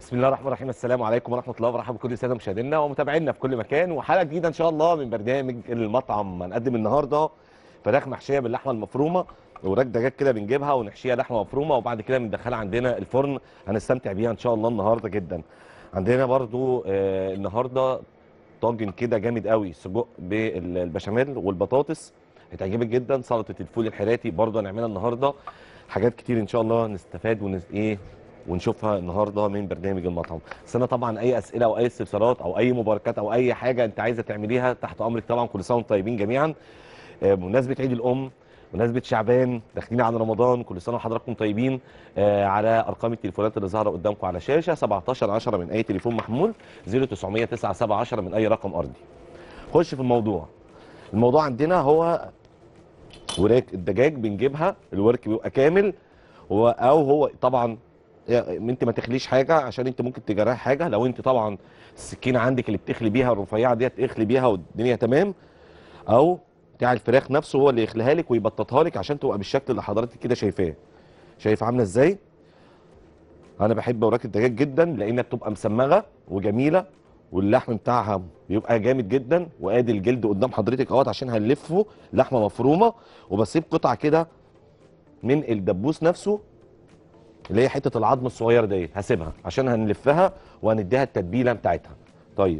بسم الله الرحمن الرحيم السلام عليكم ورحمه الله وبركاته بكل الساده مشاهدينا ومتابعينا في كل مكان وحلقه جديده ان شاء الله من برنامج المطعم هنقدم النهارده فراخ محشيه باللحمه المفرومه وراك دجاج كده بنجيبها ونحشيها لحمه مفرومه وبعد كده بندخلها عندنا الفرن هنستمتع بيها ان شاء الله النهارده جدا عندنا برضو آه النهارده طاجن كده جامد قوي سجق بالبشاميل والبطاطس هتعجبك جدا سلطه الفول الحراتي برضو هنعملها النهارده حاجات كتير ان شاء الله نستفاد ونس ايه ونشوفها النهارده من برنامج المطعم بس انا طبعا اي اسئله او اي استفسارات او اي مباركات او اي حاجه انت عايزه تعمليها تحت امرك طبعا كل سنه وانتم طيبين جميعا آه، بمناسبه عيد الام بمناسبه شعبان داخلين على رمضان كل سنه وحضراتكم طيبين آه على ارقام التليفونات اللي ظاهره قدامكم على شاشه 17 10 من اي تليفون محمول 0900 9710 من اي رقم ارضي خش في الموضوع الموضوع عندنا هو وراك الدجاج بنجيبها الورك بيبقى كامل هو او هو طبعا يا- انت ما تخليش حاجه عشان انت ممكن تجرح حاجه لو انت طبعا السكينه عندك اللي بتخلي بيها الرفيعه ديت اخلي بيها والدنيا تمام او بتاع الفراخ نفسه هو اللي يخليها لك ويبططها لك عشان تبقى بالشكل اللي حضرتك كده شايفاه شايف عامله ازاي انا بحب وراك الدجاج جدا لانها بتبقى مسمغه وجميله واللحم بتاعها بيبقى جامد جدا وادي الجلد قدام حضرتك اهوت عشان هنلفه لحمه مفرومه وبسيب قطعه كده من الدبوس نفسه اللي هي حته العظم الصغير ديت هسيبها عشان هنلفها وهنديها التتبيله بتاعتها طيب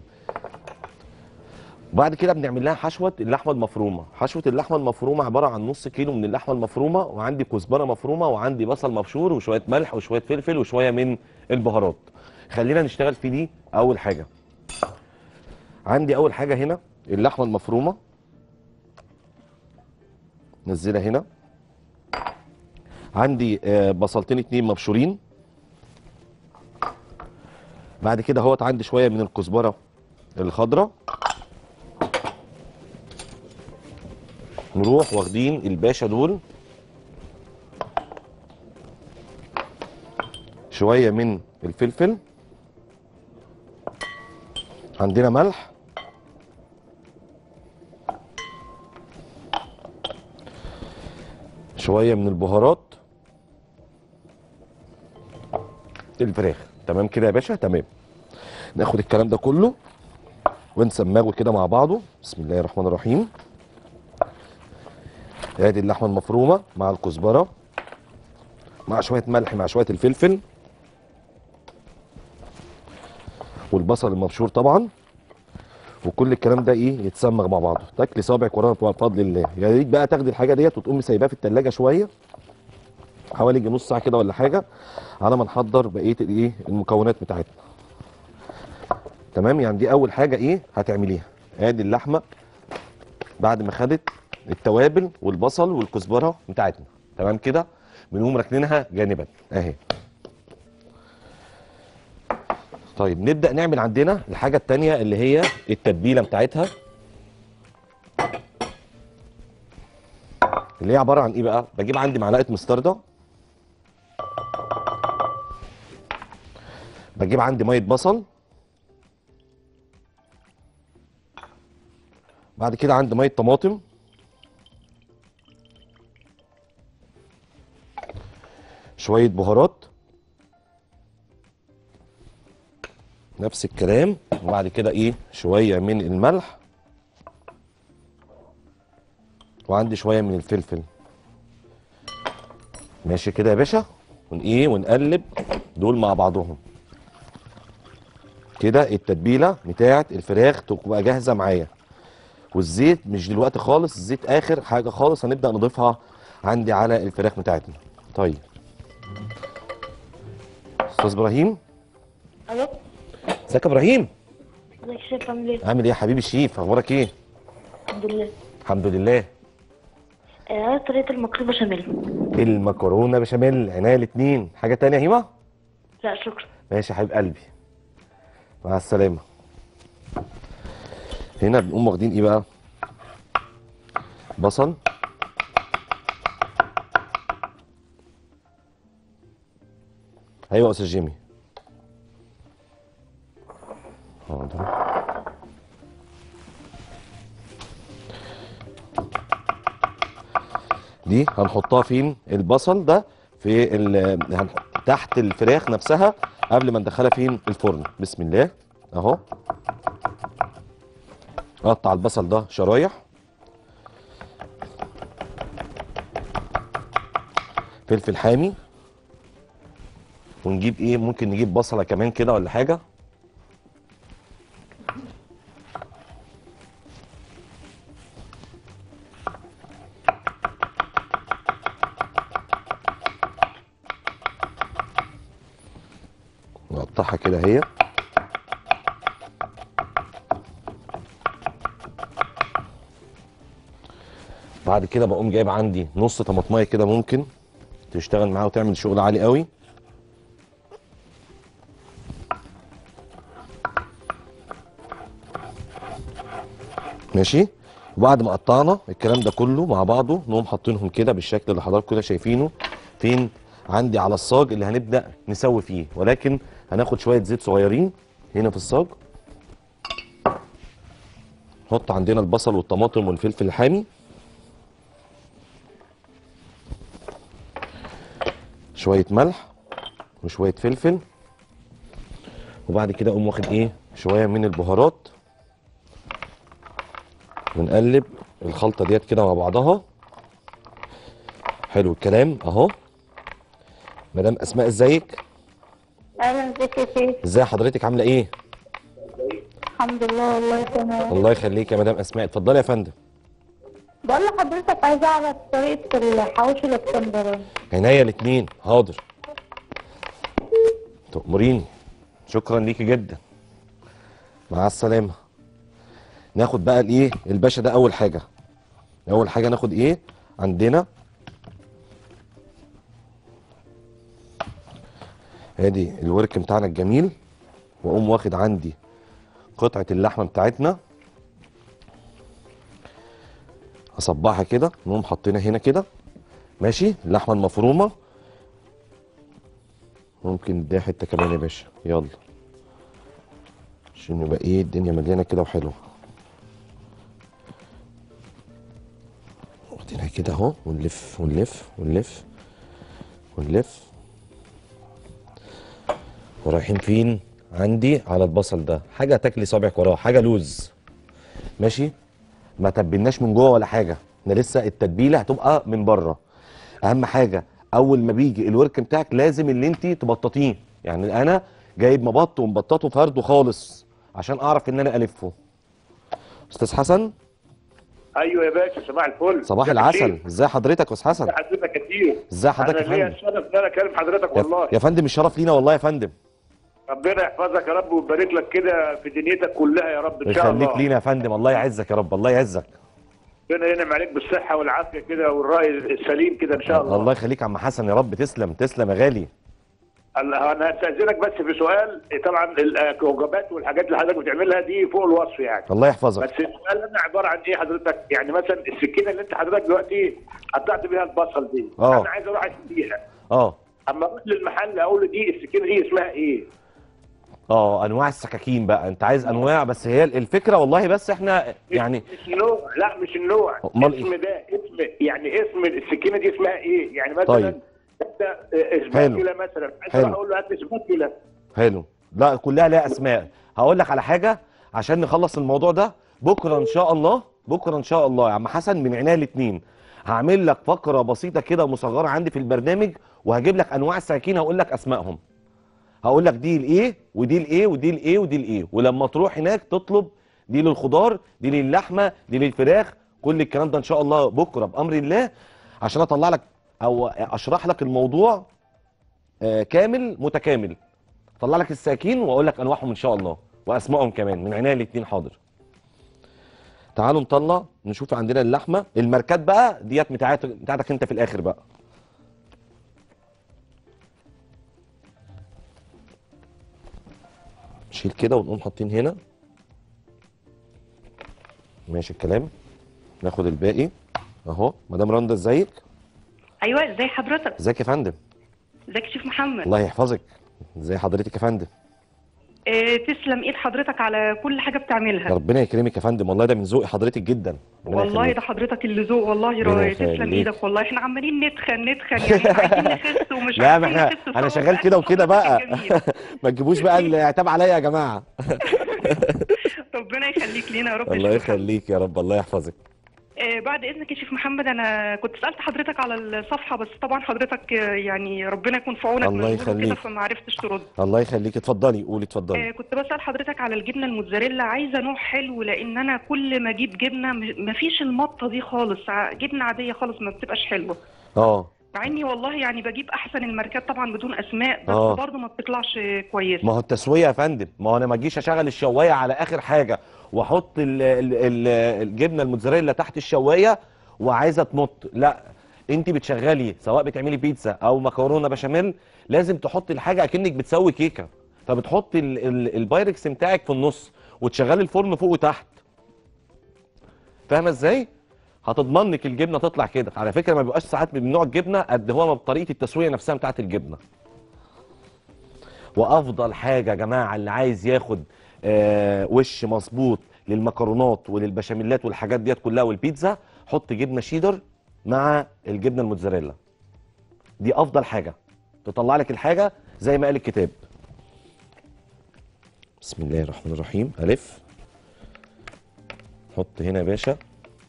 بعد كده بنعمل لها حشوه اللحمه المفرومه حشوه اللحمه المفرومه عباره عن نص كيلو من اللحمه المفرومه وعندي كزبره مفرومه وعندي بصل مبشور وشويه ملح وشويه فلفل وشويه من البهارات خلينا نشتغل في دي اول حاجه عندي اول حاجه هنا اللحمه المفرومه نزلها هنا عندي آه، بصلتين اتنين مبشورين بعد كده اهوت عندي شويه من الكزبره الخضراء نروح واخدين الباشا دول شويه من الفلفل عندنا ملح شويه من البهارات الفراخ تمام كده يا باشا تمام ناخد الكلام ده كله ونسمغه كده مع بعضه بسم الله الرحمن الرحيم ادي اللحمه المفرومه مع الكزبره مع شويه ملح مع شويه الفلفل والبصل المبشور طبعا وكل الكلام ده ايه يتسمغ مع بعضه تاكلي صابعك وراها بفضل الله يا ريت بقى تاخدي الحاجه ديت وتقومي سايباها في التلاجة شويه حوالي يجي نص ساعه كده ولا حاجه على ما نحضر بقيه الايه المكونات بتاعتنا تمام يعني دي اول حاجه ايه هتعمليها ادي اللحمه بعد ما خدت التوابل والبصل والكزبره بتاعتنا تمام كده بنقوم راكنينها جانبا اهي طيب نبدا نعمل عندنا الحاجه التانية اللي هي التتبيله بتاعتها اللي هي عباره عن ايه بقى بجيب عندي معلقه مستردة بجيب عندي ميه بصل بعد كده عندي ميه طماطم شويه بهارات نفس الكلام وبعد كده ايه شويه من الملح وعندي شويه من الفلفل ماشي كده يا باشا ون ايه ونقلب دول مع بعضهم كده التتبيله بتاعه الفراخ تبقى جاهزه معايا والزيت مش دلوقتي خالص الزيت اخر حاجه خالص هنبدا نضيفها عندي على الفراخ بتاعتنا طيب استاذ ابراهيم الو ازيك يا ابراهيم ازيك يا شيخ عامل ايه؟ عامل ايه يا حبيبي الشيف اخبارك ايه الحمد لله الحمد لله آه، عايز طريقة المكرونة بشاميل المكرونه بشاميل عينيا الاتنين حاجه تانية يا هيما لا شكرا ماشي يا حبيب قلبي مع السلامه هنا بنقوم واخدين ايه بقى بصل ايوه يا استاذ جيمي حاضر دي هنحطها فين البصل ده في ال- هنح- تحت الفراخ نفسها قبل ما ندخلها فين الفرن بسم الله اهو اقطع البصل ده شرايح فلفل حامي ونجيب ايه ممكن نجيب بصله كمان كده ولا حاجه نقطعها كده اهي بعد كده بقوم جايب عندي نص طماطمايه كده ممكن تشتغل معاها وتعمل شغل عالي قوي ماشي وبعد ما قطعنا الكلام ده كله مع بعضه نقوم حاطينهم كده بالشكل اللي حضراتكم كده شايفينه فين عندي على الصاج اللي هنبدا نسوي فيه ولكن هناخد شويه زيت صغيرين هنا في الصاج نحط عندنا البصل والطماطم والفلفل الحامي شويه ملح وشويه فلفل وبعد كده اقوم واخد ايه شويه من البهارات ونقلب الخلطه ديت كده مع بعضها حلو الكلام اهو مدام اسماء ازيك اهلا بك يا شيخ ازاي حضرتك عامله ايه الحمد لله والله تمام الله يخليك يا مدام اسماء اتفضلي يا فندم بقول لحضرتك عايزه اعرف طريقه الحواوشي الاسكندراني عينيا الاثنين حاضر تأمريني شكرا ليكي جدا مع السلامة ناخد بقى الايه الباشا ده اول حاجة اول حاجة ناخد ايه عندنا ادي الورك بتاعنا الجميل واقوم واخد عندي قطعة اللحمة بتاعتنا اصبعها كده نقوم حاطينها هنا كده ماشي اللحمه المفرومه ممكن نديها حته كمان يا باشا يلا عشان يبقى ايه الدنيا مليانه كده وحلوه واخدينها كده اهو ونلف ونلف ونلف ونلف ورايحين فين عندي على البصل ده حاجه تاكلي صابعك وراه حاجه لوز ماشي ما تبلناش من جوه ولا حاجه احنا لسه التتبيله هتبقى من بره اهم حاجه اول ما بيجي الورك بتاعك لازم اللي انت تبططيه يعني انا جايب مبط ومبططه فرده خالص عشان اعرف ان انا الفه استاذ حسن ايوه يا باشا صباح الفل صباح يا العسل كتير. ازي حضرتك يا استاذ حسن حضرتك كتير ازي حضرتك انا يا ليا فندم الشرف ان انا اكلم حضرتك يا- والله يا فندم الشرف لينا والله يا فندم ربنا يحفظك يا رب ويبارك لك كده في دنيتك كلها يا رب ان شاء الله يخليك لينا يا فندم الله يعزك يا رب الله يعزك ربنا ينعم عليك بالصحه والعافيه كده والراي السليم كده ان شاء الله الله يخليك يا عم حسن يا رب تسلم تسلم يا غالي الله- انا هستاذنك بس في سؤال طبعا الوجبات والحاجات اللي حضرتك بتعملها دي فوق الوصف يعني الله يحفظك بس السؤال انا عباره عن ايه حضرتك يعني مثلا السكينه اللي انت حضرتك دلوقتي قطعت بيها البصل دي آه. انا عايز اروح اشتريها اه اما اروح للمحل اقول له دي السكينه دي اسمها ايه؟ اه انواع السكاكين بقى انت عايز انواع بس هي الفكره والله بس احنا يعني مش النوع لا مش النوع أمال اسم ده اسم يعني اسم السكينه دي اسمها ايه يعني مثلا طيب. انت اسباتيلا مثلا عايز حلو. أروح اقول له هات لي اسباتيلا حلو لا كلها ليها اسماء هقول لك على حاجه عشان نخلص الموضوع ده بكره ان شاء الله بكره ان شاء الله يا عم حسن من عينيا الاثنين هعمل لك فقره بسيطه كده مصغره عندي في البرنامج وهجيب لك انواع السكاكين هقول لك اسمائهم هقول لك دي الايه ودي الايه ودي الايه ودي الايه ولما تروح هناك تطلب دي للخضار دي للحمه دي للفراخ كل الكلام ده ان شاء الله بكره بامر الله عشان اطلع لك او اشرح لك الموضوع آه، كامل متكامل اطلع لك السكاكين واقول لك انواعهم ان شاء الله واسمائهم كمان من عينيا الاثنين حاضر تعالوا نطلع نشوف عندنا اللحمه الماركات بقى ديت بتاعت بتاعتك انت في الاخر بقى نشيل كده ونقوم حاطين هنا ماشي الكلام ناخد الباقي اهو مدام رندا ازيك ايوه ازي حضرتك ازيك يا فندم ازيك يا شيخ محمد الله يحفظك ازي حضرتك يا فندم آه، تسلم ايد حضرتك على كل حاجه بتعملها ربنا يكرمك يا فندم والله ده من ذوق حضرتك جدا ربنا والله يخليك. ده حضرتك اللي ذوق والله ربنا را- تسلم يخليك. ايدك والله احنا عمالين نتخن نتخن يعني عايزين نخس ومش لا ما عارفين احنا نخس انا بسبب شغال كده أكل وكده بقى حضرتك الجميل. ما تجيبوش بقى العتاب عليا يا جماعه ربنا يخليك لينا يا رب الله يا شيخ محمد. يخليك يا رب الله يحفظك آه، بعد اذنك يا شيخ محمد انا كنت سالت حضرتك على الصفحه بس طبعا حضرتك آه، يعني ربنا يكون في عونك الله مشغول وكده، يخليك. فما عرفتش ترد الله يخليك اتفضلي قولي اتفضلي آه، كنت بسال حضرتك على الجبنه الموتزاريلا عايزه نوع حلو لان انا كل ما اجيب جبنه م- مفيش المطه دي خالص ع- جبنه عاديه خالص ما بتبقاش حلوه اه مع اني والله يعني بجيب احسن الماركات طبعا بدون اسماء بس آه. برضه ما بتطلعش كويسه ما هو التسويه يا فندم ما هو انا ما اجيش اشغل الشوايه على اخر حاجه واحط ال- ال- ال- الجبنه الموتزاريلا تحت الشوايه وعايزه تنط لا انت بتشغلي سواء بتعملي بيتزا او مكرونه بشاميل لازم تحطي الحاجه اكنك بتسوي كيكه فبتحطي ال- ال- البايركس بتاعك في النص وتشغلي الفرن فوق وتحت فاهمه ازاي هتضمن لك الجبنه تطلع كده على فكره ما بيبقاش ساعات من نوع الجبنه قد هو ما بطريقه التسويه نفسها بتاعت الجبنه وافضل حاجه يا جماعه اللي عايز ياخد آه وش مظبوط للمكرونات وللبشاميلات والحاجات ديت كلها والبيتزا حط جبنه شيدر مع الجبنه الموتزاريلا دي افضل حاجه تطلع لك الحاجه زي ما قال الكتاب بسم الله الرحمن الرحيم الف حط هنا يا باشا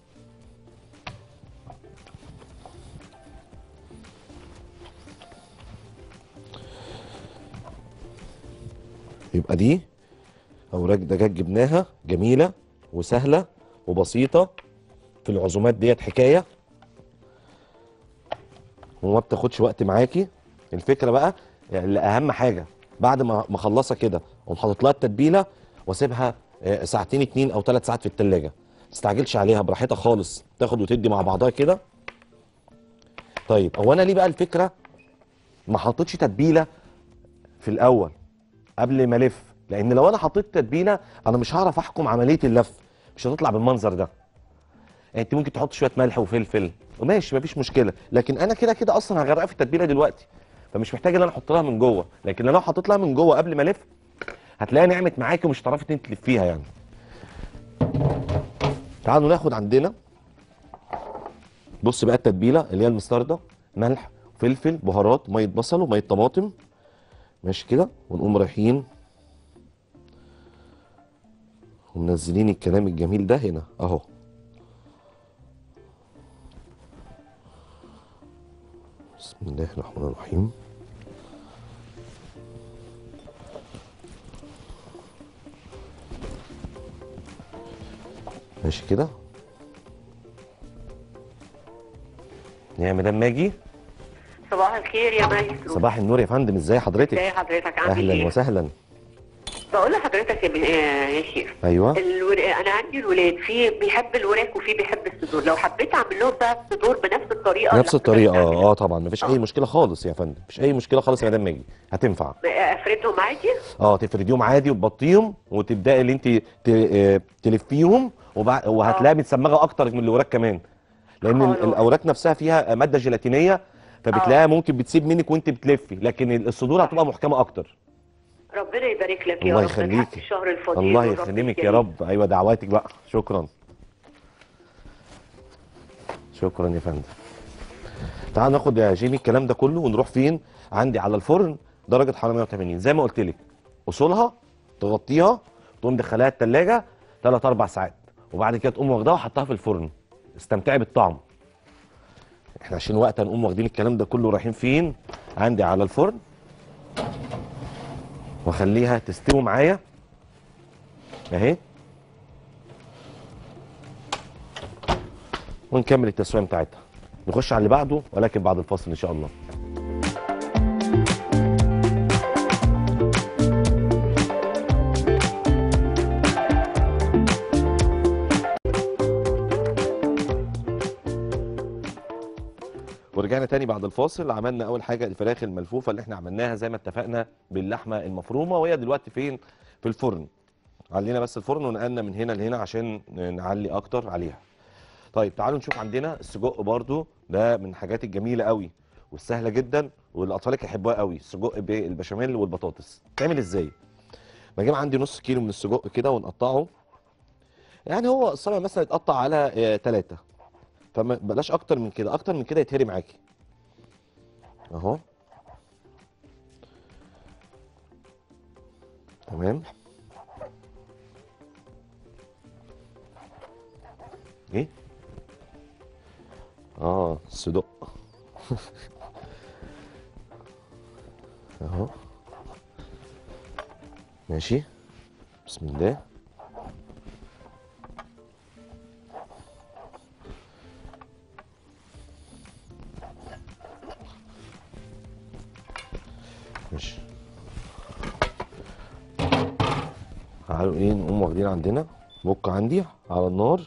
يبقى دي اوراق دجاج جبناها جميله وسهله وبسيطه في العزومات ديت حكايه وما بتاخدش وقت معاكي الفكره بقى اللي اهم حاجه بعد ما ما اخلصها كده اقوم حاطط لها التتبيله واسيبها آه، ساعتين اتنين او ثلاث ساعات في التلاجة ما تستعجلش عليها براحتها خالص تاخد وتدي مع بعضها كده طيب هو انا ليه بقى الفكره ما حطيتش تتبيله في الاول قبل ما الف لان لو انا حطيت تتبيله انا مش هعرف احكم عمليه اللف مش هتطلع بالمنظر ده يعني انت ممكن تحط شويه ملح وفلفل وماشي مفيش مشكله لكن انا كده كده اصلا هغرقها في التتبيله دلوقتي فمش محتاج ان انا احط لها من جوه لكن لو انا حطيت لها من جوه قبل ما الف هتلاقيها نعمت معاكي ومش هتعرفي انت تلفيها يعني تعالوا ناخد عندنا بص بقى التتبيله اللي هي المستردة ملح فلفل بهارات ميه بصل وميه طماطم ماشي كده ونقوم رايحين ومنزلين الكلام الجميل ده هنا اهو بسم الله الرحمن الرحيم ماشي كده يا مدام ماجي صباح الخير يا مايسترو صباح النور يا فندم ازاي حضرتك ازي حضرتك عامل اهلا ايه؟ وسهلا بقول لحضرتك يا, بن... آه يا شيخ ايوه الور... انا عندي الولاد في بيحب الوراك وفي بيحب الصدور لو حبيت اعمل لهم بقى الصدور بنفس الطريقه نفس اللي الطريقه حضرتك اه اه طبعا مفيش اي مشكله خالص يا فندم مفيش اي مشكله خالص يا مدام ماجي هتنفع بتعمل. افردهم عادي اه تفرديهم عادي وتبطيهم وتبداي اللي انت ت- آه، تلفيهم وبع- وهتلاقيها متسمغه اكتر من الوراك كمان لان ال- خلاص. الاوراق نفسها فيها ماده جيلاتينيه فبتلاقيها ممكن بتسيب منك وانت بتلفي لكن الصدور هتبقى محكمه اكتر ربنا يبارك لك يا الله رب يخليك. نحس الشهر الفضيل الله والرب يخدمك يا الجليل. رب ايوه دعواتك بقى شكرا شكرا يا فندم تعال ناخد يا جيمي الكلام ده كله ونروح فين عندي على الفرن درجه حراره 180 زي ما قلت لك اصولها تغطيها تقوم دخلها الثلاجه 3 4 ساعات وبعد كده تقوم واخداها وحطها في الفرن استمتعي بالطعم احنا عشان وقت هنقوم واخدين الكلام ده كله رايحين فين عندي على الفرن واخليها تستوي معايا اهي ونكمل التسويه بتاعتها نخش على اللي بعده ولكن بعد الفاصل ان شاء الله ورجعنا تاني بعد الفاصل عملنا اول حاجه الفراخ الملفوفه اللي احنا عملناها زي ما اتفقنا باللحمه المفرومه وهي دلوقتي فين في الفرن علينا بس الفرن ونقلنا من هنا لهنا عشان نعلي اكتر عليها طيب تعالوا نشوف عندنا السجق برضو ده من الحاجات الجميله قوي والسهله جدا والاطفال يحبوها قوي السجق بالبشاميل والبطاطس تعمل ازاي بجيب عندي نص كيلو من السجق كده ونقطعه يعني هو الصنع مثلا يتقطع على ثلاثة فما بلاش اكتر من كده اكتر من كده يتهري معاكي اهو تمام ايه اه الصدق اهو ماشي بسم الله ماشي تعالوا ايه نقوم واخدين عندنا بك عندي على النار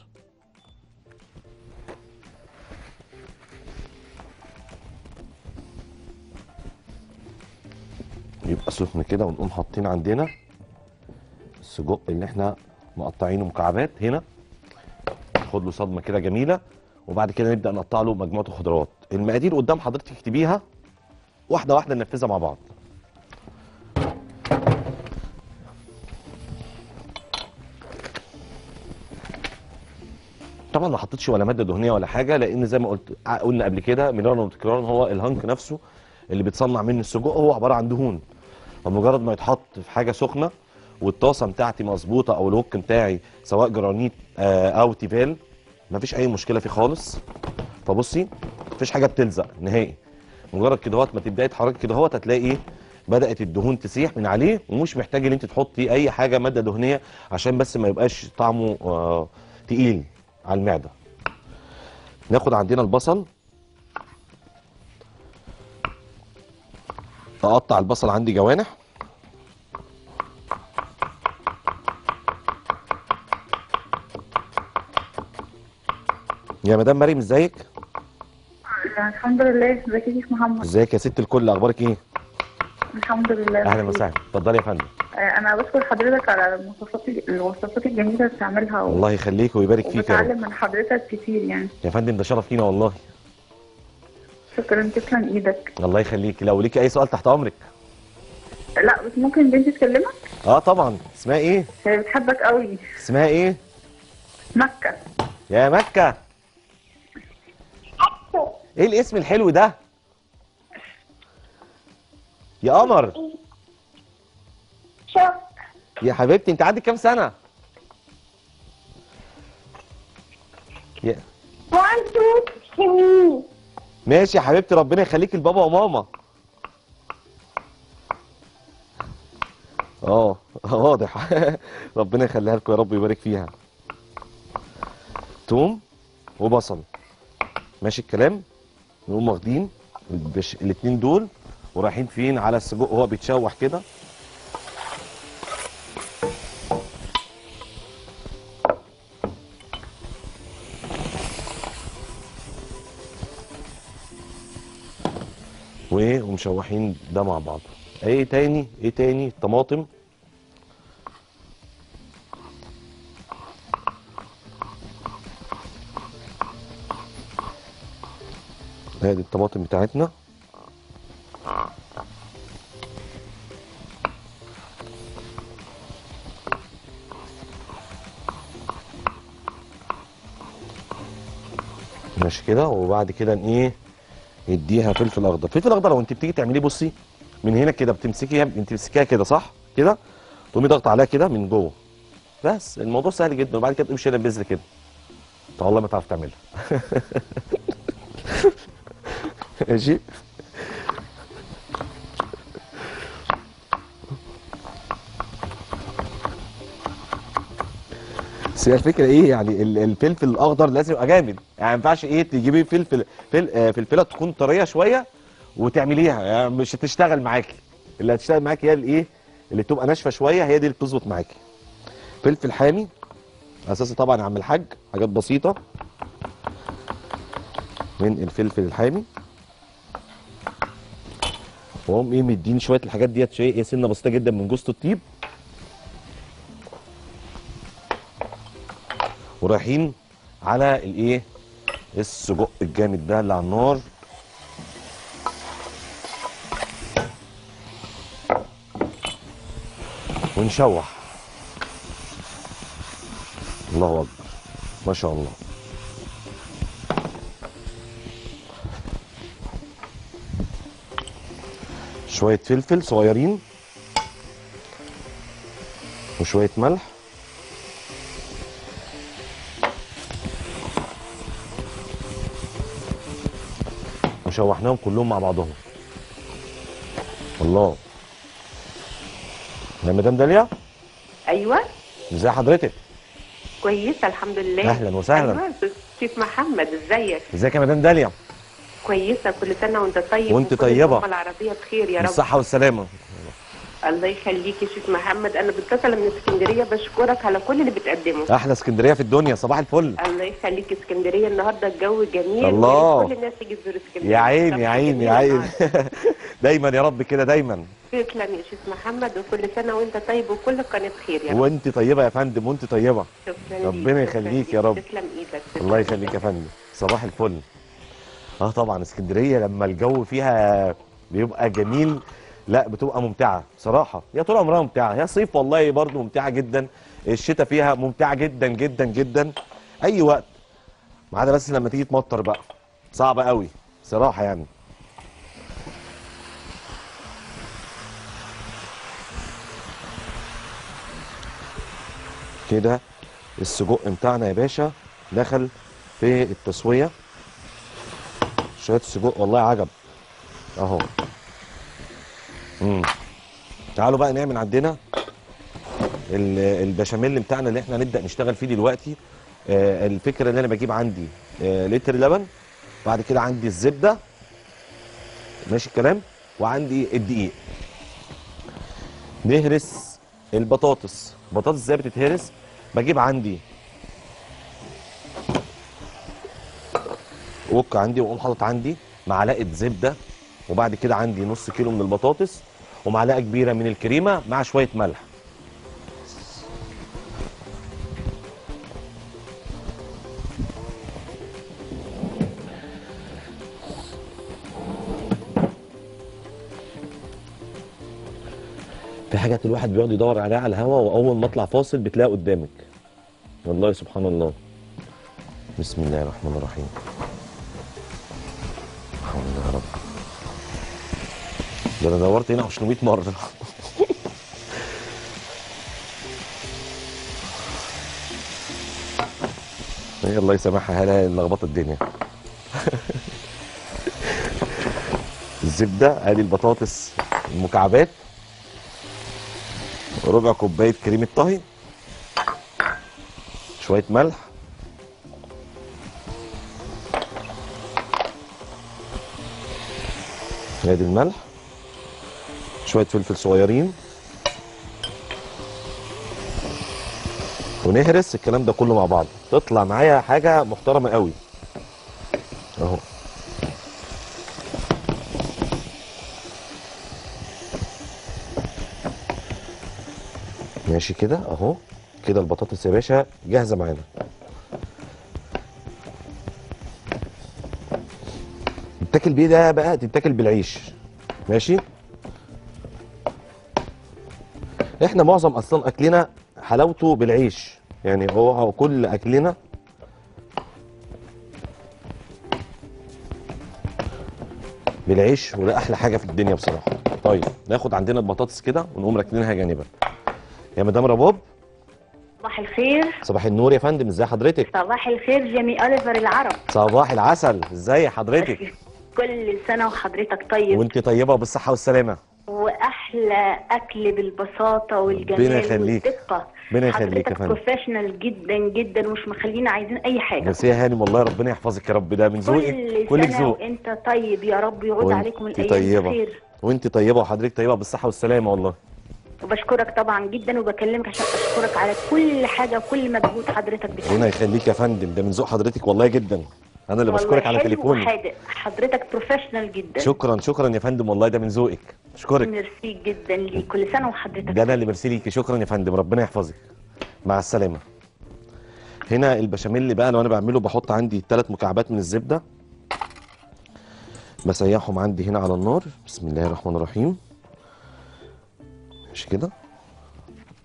يبقى سخن كده ونقوم حاطين عندنا السجق اللي احنا مقطعينه مكعبات هنا خد له صدمه كده جميله وبعد كده نبدا نقطع له مجموعه الخضروات المقادير قدام حضرتك اكتبيها واحده واحده ننفذها مع بعض طبعا ما حطيتش ولا ماده دهنيه ولا حاجه لان زي ما قلت قلنا قبل كده مرارا وتكرارا هو الهانك نفسه اللي بيتصنع منه السجق هو عباره عن دهون فمجرد ما يتحط في حاجه سخنه والطاسه بتاعتي مظبوطه او الوك بتاعي سواء جرانيت آه، او تيفال مفيش اي مشكله فيه خالص فبصي مفيش حاجه بتلزق نهائي مجرد كده هوت ما تبداي تحركي كده هوت هتلاقي بدات الدهون تسيح من عليه ومش محتاج ان انت تحطي اي حاجه ماده دهنيه عشان بس ما يبقاش طعمه آه تقيل على المعده ناخد عندنا البصل اقطع البصل عندي جوانح يا مدام مريم ازيك الحمد لله ازيك يا شيخ محمد ازيك يا ست الكل اخبارك ايه الحمد لله اهلا وسهلا اتفضلي يا فندم آه، انا بشكر حضرتك على المواصفات الوصفات الجميله اللي بتعملها و... الله يخليك ويبارك فيك يا رب وبتعلم من حضرتك كتير يعني يا فندم ده شرف لينا والله شكرا تسلم ايدك الله يخليك لو ليكي اي سؤال تحت امرك لا بس ممكن بنتي تكلمك اه طبعا اسمها ايه هي بتحبك قوي اسمها ايه مكه يا مكه ايه الاسم الحلو ده يا قمر شوف يا حبيبتي انت عندك كام سنه يا وان تو ثري ماشي يا حبيبتي ربنا يخليك لبابا وماما اه واضح ربنا يخليها لكم يا رب ويبارك فيها توم وبصل ماشي الكلام نقوم واخدين البش... الاتنين دول ورايحين فين على السجق وهو بيتشوح كده وايه ومشوحين ده مع بعض ايه تاني ايه تاني الطماطم ادي الطماطم بتاعتنا ماشي كده وبعد كده ن- ايه نديها فلفل اخضر فلفل اخضر وانت بتيجي تعمليه بصي من هنا كده بتمسكيها بتمسكيها كده صح كده تقومي ضغط عليها كده من جوه بس الموضوع سهل جدا وبعد كده تقومي شايله البذر كده طب والله ما تعرف تعملها ماشي بس هي الفكره ايه يعني ال- الفلفل الاخضر لازم يبقى جامد يعني ما ينفعش ايه تجيبي فلفل فل آه، فلفله تكون طريه شويه وتعمليها يعني مش هتشتغل معاكي اللي هتشتغل معاكي هي الايه اللي تبقى ناشفه شويه هي دي اللي بتظبط معاكي فلفل حامي اساسي طبعا يا عم الحاج حاجات بسيطه من الفلفل الحامي واقوم ايه مديني شويه الحاجات ديت شويه ايه سنه بسيطه جدا من جوز الطيب ورايحين على الايه السجق الجامد ده اللي على النار ونشوح الله اكبر ما شاء الله شوية فلفل صغيرين وشوية ملح وشوحناهم كلهم مع بعضهم الله يا مدام داليا ايوه ازي حضرتك كويسه الحمد لله أهلاً وسهلاً. ايوه شيف محمد ازيك ازيك يا مدام داليا كويسه كل سنه وانت طيب وأنت وكل طيبة. الأمة العربيه بخير يا رب بالصحة والسلامة الله يخليك يا شيف محمد انا متصله من اسكندريه بشكرك على كل اللي بتقدمه احلى اسكندريه في الدنيا صباح الفل الله يخليك اسكندريه النهارده الجو جميل الله. ويا ريت كل الناس تيجي تزور اسكندريه يا عين طب يا عين جميل يا عين النهاردة. دايما يا رب كده دايما تسلم يا شيخ محمد وكل سنه وانت طيب وكل قناه خير يا رب وانت طيبه يا فندم وانت طيبه شكرا ربنا ليك، شكراً يخليك ليك. يا رب. تسلم ايدك تسلم الله يخليك يا فندم صباح الفل اه طبعا اسكندريه لما الجو فيها بيبقى جميل لا بتبقى ممتعه بصراحه هي طول عمرها ممتعه هي صيف والله برضو ممتعه جدا الشتاء فيها ممتعه جدا جدا جدا اي وقت ما عدا بس لما تيجي تمطر بقى صعبه قوي صراحه يعني كده السجق بتاعنا يا باشا دخل في التسويه شويه السجق والله عجب اهو امم تعالوا بقى نعمل عندنا ال- البشاميل بتاعنا اللي احنا هنبدا نشتغل فيه دلوقتي آه الفكره اللي انا بجيب عندي آه لتر لبن بعد كده عندي الزبده ماشي الكلام وعندي الدقيق نهرس البطاطس البطاطس ازاي بتتهرس بجيب عندي وك عندي واقوم حاطط عندي معلقه زبده وبعد كده عندي نص كيلو من البطاطس ومعلقه كبيره من الكريمه مع شويه ملح في حاجات الواحد بيقعد يدور عليها على الهوا واول ما اطلع فاصل بتلاقيها قدامك والله سبحان الله بسم الله الرحمن الرحيم الحمد لله يا رب ده انا دورت هنا 200 مره هي الله يسامحها هلا لخبطت الدنيا الزبده ادي البطاطس المكعبات ربع كوبايه كريمه طهي شويه ملح ادي الملح شويه فلفل صغيرين ونهرس الكلام ده كله مع بعض تطلع معايا حاجه محترمه قوي اهو ماشي كده اهو كده البطاطس يا باشا جاهزه معانا تتاكل بيه ده بقى تتاكل بالعيش ماشي احنا معظم اصلا اكلنا حلاوته بالعيش يعني هو هو كل اكلنا بالعيش وده احلى حاجه في الدنيا بصراحه طيب ناخد عندنا البطاطس كده ونقوم راكنينها جانبا يا مدام رباب صباح الخير صباح النور يا فندم ازي حضرتك صباح الخير جيمي أوليفر العرب صباح العسل ازي حضرتك كل سنة وحضرتك طيب وانت طيبه وبالصحه والسلامه وأحلى أكل بالبساطة ربنا والجمال يخليك. والدقة ربنا يخليك يا حضرتك فندم بروفيشنال جدا جدا ومش مخلينا عايزين أي حاجة بس يا هانم والله ربنا يحفظك يا رب ده من ذوقك كل كلك سنة ذوق وأنت طيب يا رب يعود وانت عليكم الأيام طيبة. بخير وانت طيبه وحضرتك طيبه بالصحه والسلامه والله وبشكرك طبعا جدا وبكلمك عشان أشكرك على كل حاجة وكل مجهود حضرتك ربنا بتعمله يخليك يا فندم ده من ذوق حضرتك والله جدا انا اللي والله بشكرك على حلو تليفوني وحادق حضرتك بروفيشنال جدا شكرا شكرا يا فندم والله ده من ذوقك اشكرك ميرسي جدا ليك كل سنة وحضرتك ده انا اللي ميرسي ليكي شكرا يا فندم ربنا يحفظك مع السلامه هنا البشاميل بقى لو انا بعمله بحط عندي ثلاث مكعبات من الزبده بسيحهم عندي هنا على النار بسم الله الرحمن الرحيم ماشي كده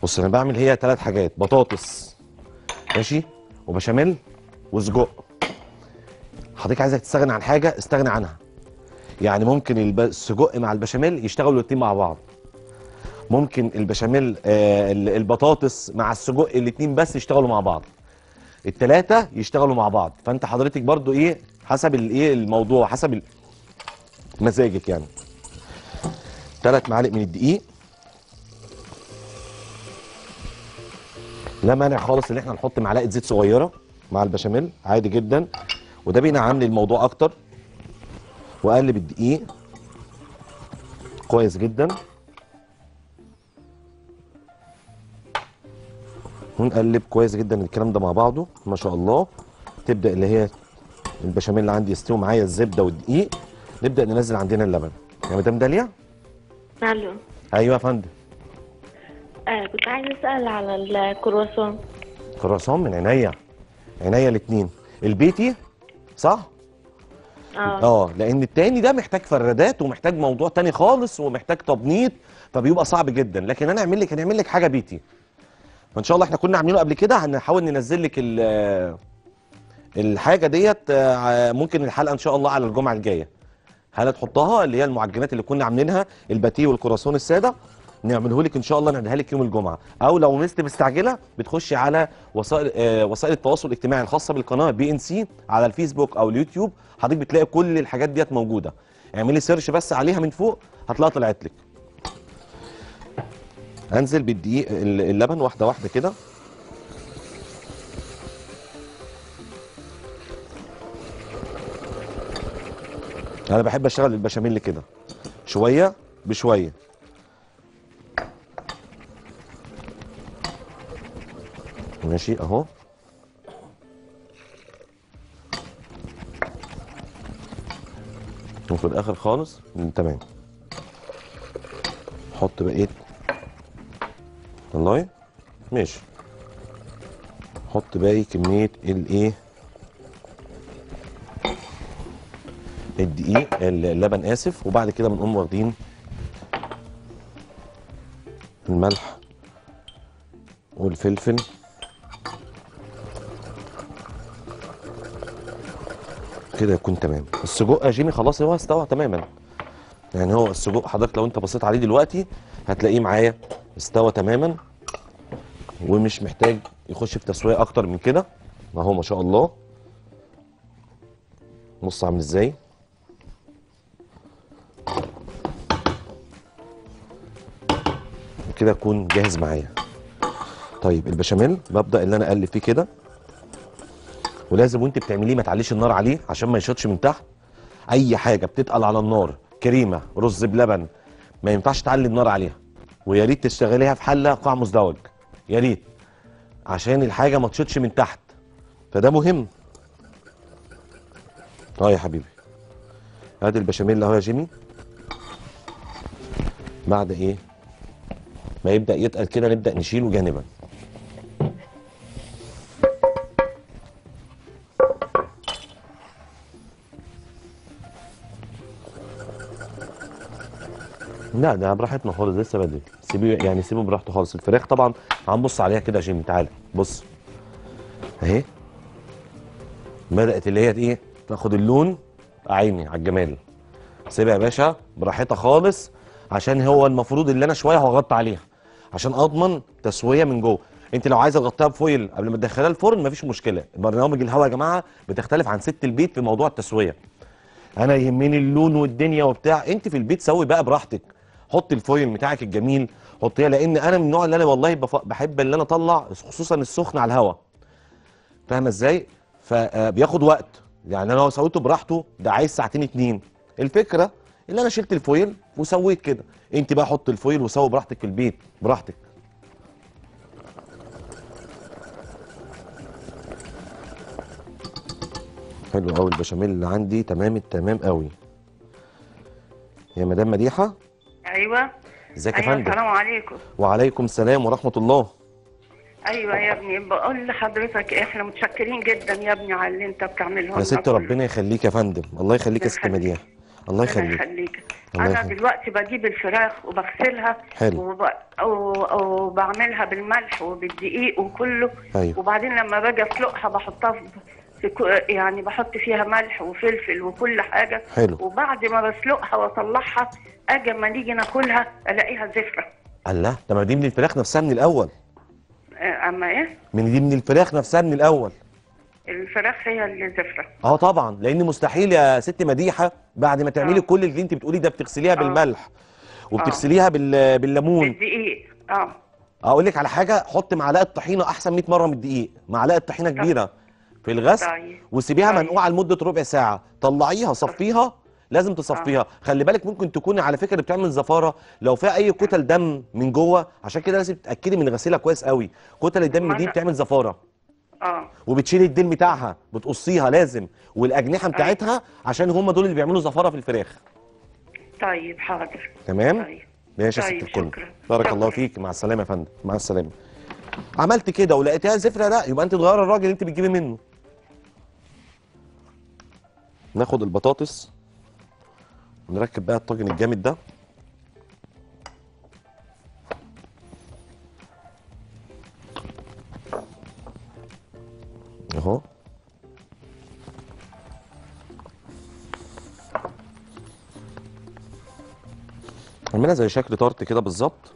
بص انا بعمل هي ثلاث حاجات بطاطس ماشي وبشاميل وسجق حضرتك عايزك تستغني عن حاجه استغني عنها يعني ممكن الب- السجق مع البشاميل يشتغلوا الاتنين مع بعض ممكن البشاميل آه ال- البطاطس مع السجق الاتنين بس يشتغلوا مع بعض التلاتة يشتغلوا مع بعض فانت حضرتك برضو ايه حسب الايه الموضوع حسب ال- مزاجك يعني ثلاث معالق من الدقيق لا مانع خالص ان احنا نحط معلقه زيت صغيره مع البشاميل عادي جدا وده بينعم لي الموضوع اكتر واقلب الدقيق كويس جدا ونقلب كويس جدا الكلام ده مع بعضه ما شاء الله تبدا اللي هي البشاميل اللي عندي يستوي معايا الزبده والدقيق نبدا ننزل عندنا اللبن يا مدام داليا الو ايوه يا فندم آه كنت عايزه اسال على الكرواسون كراسون من عينيا عينيا الاثنين البيتي صح اه اه لان التاني ده محتاج فردات ومحتاج موضوع تاني خالص ومحتاج تبنيط فبيبقى صعب جدا لكن انا اعمل لك هنعمل لك حاجه بيتي فان شاء الله احنا كنا عاملينه قبل كده هنحاول ننزل لك ال- الحاجه ديت آه، ممكن الحلقه ان شاء الله على الجمعه الجايه هل تحطها اللي هي المعجنات اللي كنا عاملينها الباتيه والكراسون الساده نعمله لك ان شاء الله نعملها لك يوم الجمعه او لو مست مستعجله بتخشي على وسائل آه وسائل التواصل الاجتماعي الخاصه بالقناه بي ان سي على الفيسبوك او اليوتيوب حضرتك بتلاقي كل الحاجات ديت موجوده اعملي سيرش بس عليها من فوق هتلاقيها طلعت لك انزل بالدقيق ال- اللبن واحده واحده كده انا بحب اشتغل البشاميل كده شويه بشويه ماشي اهو وفي الاخر خالص مم، تمام حط بقيت والله ماشي حط باقي كميه الايه الدقيق اللبن اسف وبعد كده بنقوم واخدين الملح والفلفل كده يكون تمام السجق يا جيمي خلاص هو استوى تماما يعني هو السجق حضرتك لو انت بصيت عليه دلوقتي هتلاقيه معايا استوى تماما ومش محتاج يخش في تسويه اكتر من كده اهو ما شاء الله بص عامل ازاي كده يكون جاهز معايا طيب البشاميل ببدا اللي انا اقلب فيه كده ولازم وانت بتعمليه ما تعليش النار عليه عشان ما يشطش من تحت اي حاجه بتتقل على النار كريمه رز بلبن ما ينفعش تعلي النار عليها ويا ريت تشتغليها في حله قاع مزدوج يا ريت عشان الحاجه ما تشطش من تحت فده مهم اه يا حبيبي ادي البشاميل اهو يا جيمي بعد ايه ما يبدا يتقل كده نبدا نشيله جانبا لا ده براحتنا خالص لسه بدري سيبيه يعني سيبه براحته خالص الفراخ طبعا هنبص عليها كده يا جيمي تعالى بص اهي بدات اللي هي ايه تاخد اللون عيني على الجمال سيبها يا باشا براحتها خالص عشان هو المفروض اللي انا شويه هغطي عليها عشان اضمن تسويه من جوه انت لو عايزه تغطيها بفويل قبل ما تدخلها الفرن مفيش مشكله برنامج الهوا يا جماعه بتختلف عن ست البيت في موضوع التسويه انا يهمني اللون والدنيا وبتاع انت في البيت سوي بقى براحتك حط الفويل بتاعك الجميل حطيها لان انا من النوع اللي انا والله بف- بحب اللي انا اطلع خصوصا السخن على الهوا فاهمه ازاي فبياخد وقت يعني انا لو سويته براحته ده عايز ساعتين اتنين الفكره اللي انا شلت الفويل وسويت كده انت بقى حط الفويل وسوي براحتك في البيت براحتك حلو قوي البشاميل اللي عندي تمام التمام قوي يا مدام مديحه ايوه ازيك يا ايوه فندم السلام عليكم وعليكم السلام ورحمه الله ايوه يا ابني بقول لحضرتك احنا متشكرين جدا يا ابني على اللي انت بتعمله يا ست ربنا يخليك يا فندم الله يخليك يا ست يخليك. مديحه الله ربنا يخليك يخليك الله انا يخليك. دلوقتي بجيب الفراخ وبغسلها حلو. وب... و- وبعملها بالملح وبالدقيق وكله ايوه وبعدين لما باجي اسلقها بحطها في- في كو- يعني بحط فيها ملح وفلفل وكل حاجه حلو. وبعد ما بسلقها واطلعها اجي اما نيجي ناكلها الاقيها زفره الله ده ما دي من الفراخ نفسها من الاول آه، اما ايه من دي من الفراخ نفسها من الاول الفراخ هي اللي زفره اه طبعا لان مستحيل يا ست مديحه بعد ما تعملي آه. كل اللي انت بتقوليه ده بتغسليها آه. بالملح وبتغسليها بال... بالليمون بالدقيق اه اقول لك على حاجه حط معلقه طحينه احسن 100 مره من الدقيق معلقه طحينه كبيره في الغسل طيب. وسيبيها طيب. منقوعه لمده ربع ساعه طلعيها صفيها لازم تصفيها خلي بالك ممكن تكون على فكره بتعمل زفاره لو فيها اي كتل دم من جوه عشان كده لازم تتاكدي من غسيلها كويس قوي كتل الدم ما دي أنا- بتعمل زفاره اه وبتشيلي الديل بتاعها بتقصيها لازم والاجنحه بتاعتها عشان هم دول اللي بيعملوا زفاره في الفراخ طيب حاضر تمام طيب ماشي يا طيب، ست الكل شكرا. بارك شكرا. الله فيك مع السلامه يا فندم مع السلامه عملت كده ولقيتها زفره لا يبقى انت تغير الراجل اللي انت بتجيبي منه ناخد البطاطس ونركب بقى الطاجن الجامد ده اهو اعملها زي شكل طارت كده بالظبط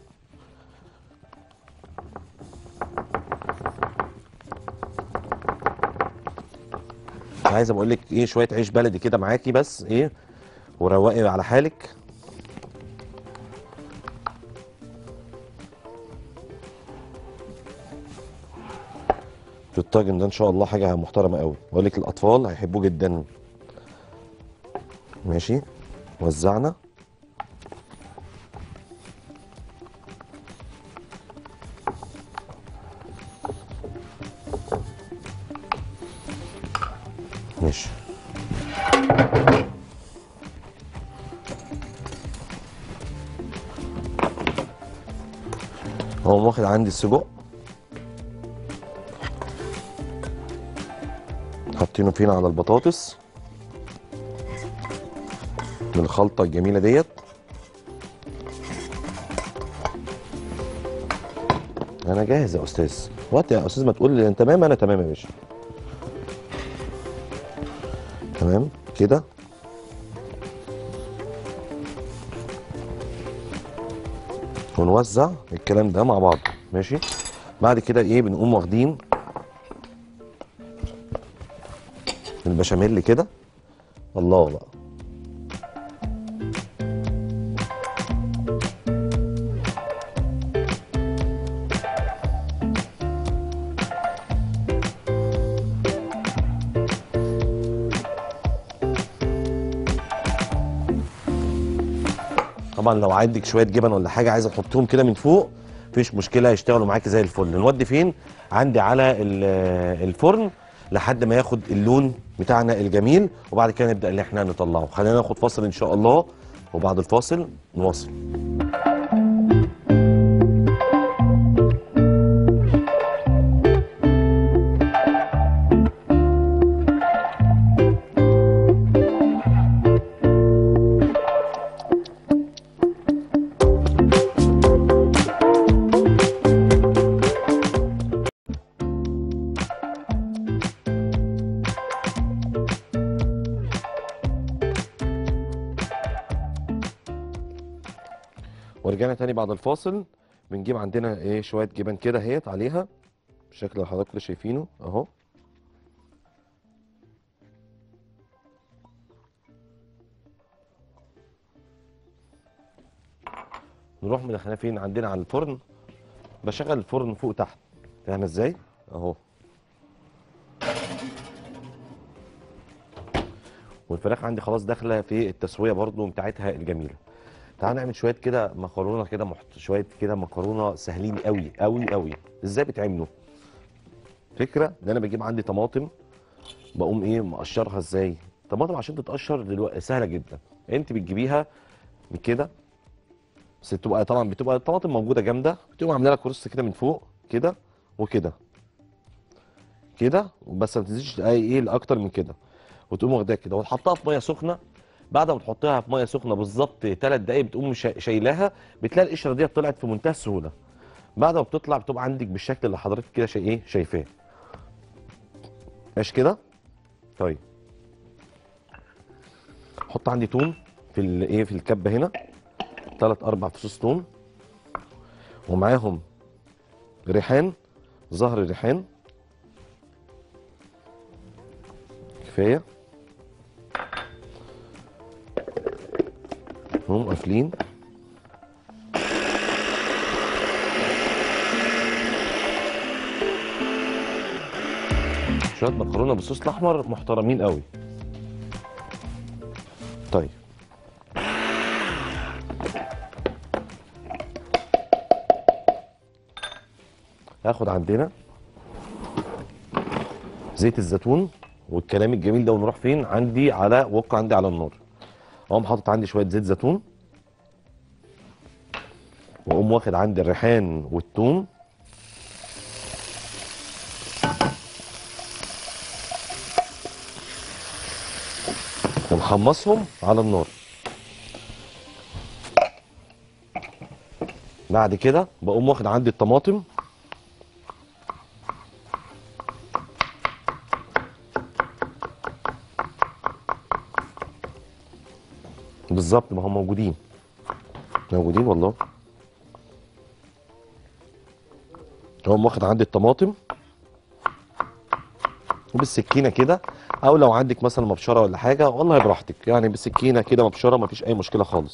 عايز اقول لك ايه شويه عيش بلدي كده معاكي بس ايه وروقي على حالك في الطاجن ده ان شاء الله حاجه محترمه قوي بقول لك الاطفال هيحبوه جدا ماشي وزعنا ماشي هو واخد عندي السجق حاطينه فين على البطاطس من الخلطة الجميلة ديت أنا جاهز يا أستاذ وقت يا أستاذ ما تقول لي أنت تمام أنا تمام يا باشا تمام كده ونوزع الكلام ده مع بعض ماشي بعد كده ايه بنقوم واخدين البشاميل كده الله بقى طبعا لو عندك شويه جبن ولا حاجه عايزه تحطهم كده من فوق مفيش مشكله هيشتغلوا معاكي زي الفل نودي فين عندي على ال- الفرن لحد ما ياخد اللون بتاعنا الجميل وبعد كده نبدا ان احنا نطلعه خلينا ناخد فاصل ان شاء الله وبعد الفاصل نواصل ورجعنا تاني بعد الفاصل بنجيب عندنا ايه شويه جبن كده اهيت عليها بالشكل اللي حضراتكم شايفينه اهو نروح مدخلها فين عندنا على الفرن بشغل الفرن فوق تحت فاهم ازاي اهو والفراخ عندي خلاص داخله في التسويه برضو بتاعتها الجميله تعال نعمل شويه كده مكرونه كده محت... شويه كده مكرونه سهلين قوي قوي قوي ازاي بيتعملوا فكره ان انا بجيب عندي طماطم بقوم ايه مقشرها ازاي طماطم عشان تتقشر دلوقتي سهله جدا انت بتجيبيها من كده بس بتبقى طبعا بتبقى الطماطم موجوده جامده بتقوم عامله لها كروس كده من فوق كده وكده كده بس ما تنزلش اي ايه لاكتر من كده وتقوم واخداها كده وتحطها في ميه سخنه بعد ما تحطها في ميه سخنه بالظبط ثلاث دقائق بتقوم شا- شايلاها بتلاقي القشره دي طلعت في منتهى السهوله بعد ما بتطلع بتبقى عندك بالشكل اللي حضرتك كده شاي ايه شايفاه ماشي كده طيب حط عندي توم في الايه في الكبه هنا ثلاث اربع فصوص توم ومعاهم ريحان زهر ريحان كفايه هم قافلين شويه مكرونه بالصوص الاحمر محترمين قوي طيب هاخد عندنا زيت الزيتون والكلام الجميل ده ونروح فين عندي على وك عندي على النار اقوم حاطط عندي شويه زيت زيتون واقوم واخد عندي الريحان والثوم ومحمصهم على النار بعد كده بقوم واخد عندي الطماطم بالظبط ما هم موجودين موجودين والله اقوم واخد عندي الطماطم وبالسكينه كده او لو عندك مثلا مبشره ولا حاجه والله براحتك يعني بالسكينه كده مبشره مفيش اي مشكله خالص